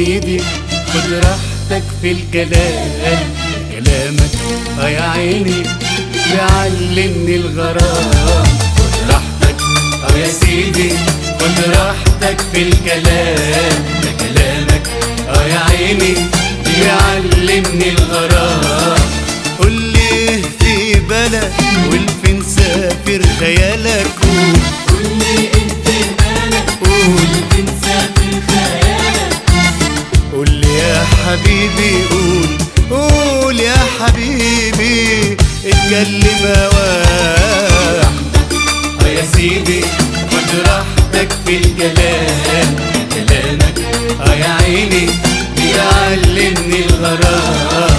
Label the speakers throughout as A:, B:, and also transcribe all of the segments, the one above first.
A: سيدي خد راحتك في الكلام كلامك اه يا عيني بيعلمني الغرام خد راحتك اه يا سيدي خد راحتك في الكلام ده كلامك اه يا عيني بيعلمني الغرام قول لي في بالك والفين سافر خيالك قول
B: قول لي انت مالك
A: قول
B: تنسى في خيالك
A: قول لي يا حبيبي قول قول يا حبيبي اتكلم واح اه يا سيدي خد راحتك في الكلام كلامك اه يا عيني بيعلمني الغرام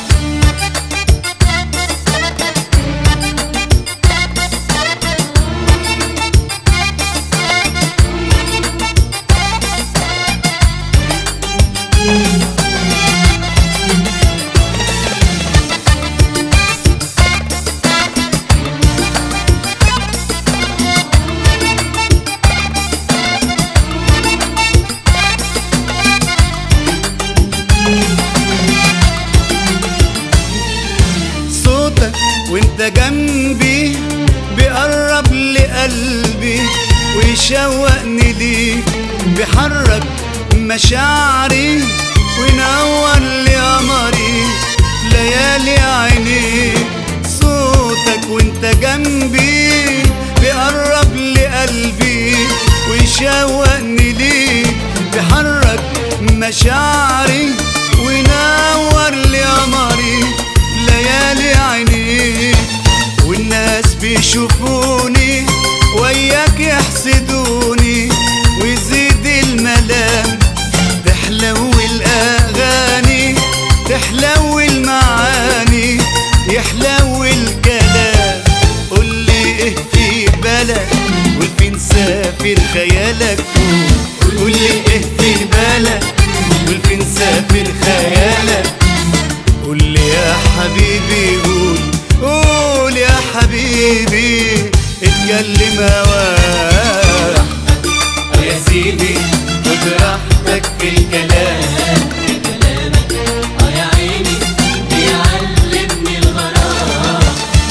A: صوتك وانت جنبي بيقرب لقلبي ويشوقني ليك بيحرك مشاعري وينور لي قمري ليالي عيني صوتك وانت جنبي بيقرب لقلبي ويشوقني ليك بيحرك مشاعري وينور لي قمري ليالي عيني والناس بيشوفوني وياك يحسدوني ويزيد الملام تحلو الأغاني تحلو المعاني يحلو الكلام قول لي ايه في بالك والفين سافر خيالك قول قول لي ايه في بالك والفين سافر خيالك قول لي يا حبيبي قول قول يا حبيبي اتكلم واح يا سيدي خد راحتك في الكلام
B: كلامك اه يا عيني بيعلمني الغرام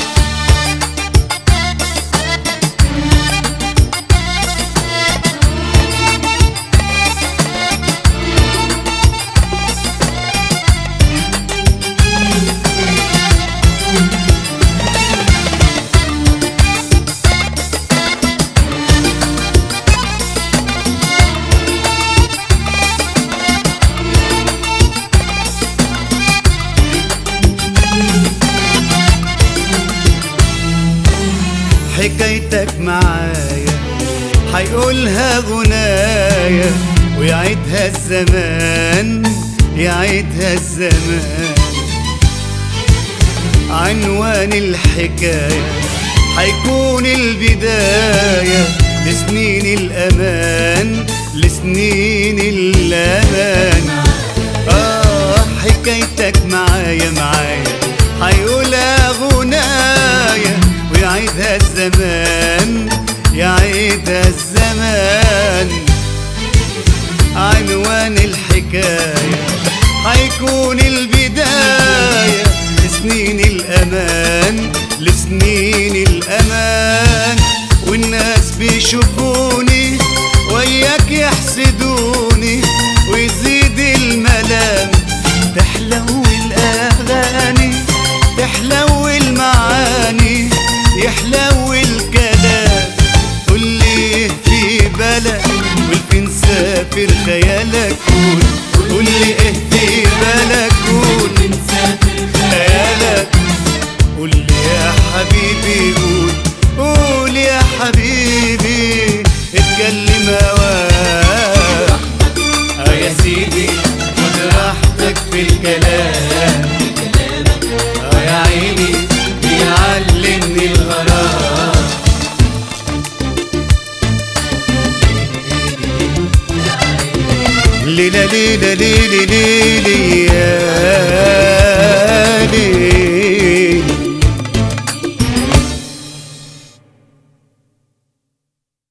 A: حكايتك معايا هيقولها غنايا ويعيدها الزمان يعيدها الزمان عنوان الحكاية هيكون البداية لسنين الأمان لسنين الأمان آه حكايتك معايا معايا هيقولها غنايا ويعيدها الزمان يعيدها الزمان عنوان الحكاية هيكون البداية لسنين الأمان لسنين الأمان والناس بيشوفوني وياك يحسدوني ويزيد الملام تحلو الأغاني تحلو المعاني يحلو الكلام قول لي في بالك والفين سافر خيالك قول قول لي ايه في بالك قول
B: تنسى في
A: خيالك قول لي يا حبيبي قول قول يا حبيبي اتكلم واح اه يا سيدي خد راحتك في الكلام
B: كلامك
A: اه يا عيني بيعلمني الغرام ليلة ليلة ليلة ليلة يا ليلة